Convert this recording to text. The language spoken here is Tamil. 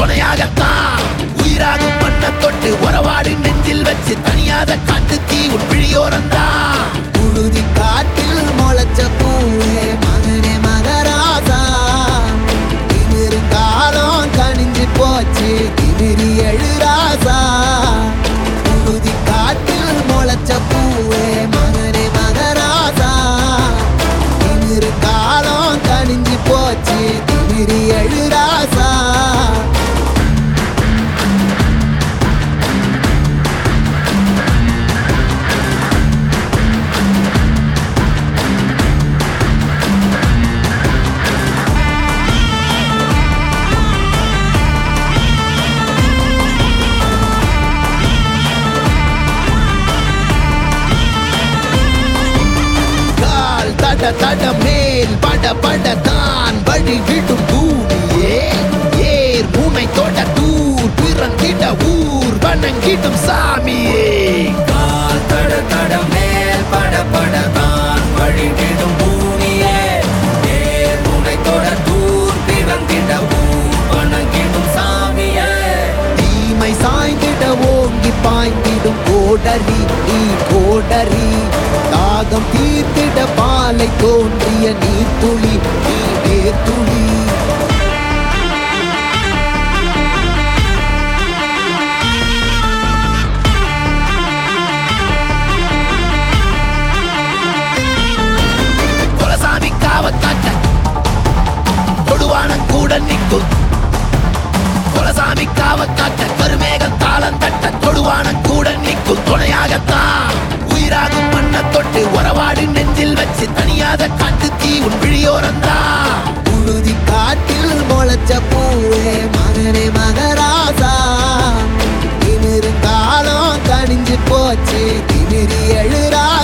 துணையாகத்தான் உயிராகும் மண்ண தொட்டு உறவாடி நெஞ்சில் வச்சு தனியாத காட்டு தீ உன் விழியோரந்தான் புழுதி காட்டில் முளைச்ச பூவே மகனே மகராசா திமிரு காலம் கணிஞ்சு போச்சு திமிரி எழுராசா புழுதி காட்டில் முளைச்ச பூவே மகனே மகராசா திமிரு காலம் கணிஞ்சு போச்சு திமிரி எழுராசா கால் தட தட மேல் பட பட தான் வழி விடும் பூமியே ஏர் முனை தொட தூர் பிறந்திட ஊர் வணங்கிடும் சாமியே கால் தட தட மேல் பட பட தான் வழிவிடும் பூமியே நேர் முனை தொட தூர் பிறந்திட ஊர் வணங்கிடும் சாமியே தீமை சாய்ந்திட ஓங்கி பாய்ந்திடும் கோடரி நீ கோடரி தாகம் தீர்த்திட பாலை தோன்றிய நீர்த்துளி நீ நேர்த்துளி குலசாமி காவத்தாட்ட தொடுவான கூட நிற்கும் குலசாமி காவத்தாட்ட கருமேகம் தாளம் தட்ட தொடுவான கூட நிற்கும் துணையாகத்தான் உயிராகும் மண்ண தொட்டு உறவாடி நெஞ்சில் வச்சு தனியாத காட்டு தீ உன் விழியோரந்தான் புழுதி காட்டில் முளைச்ச பூவே மகனே மகராசா திமிரு காலம் கணிஞ்சு போச்சு திமிரி எழுரா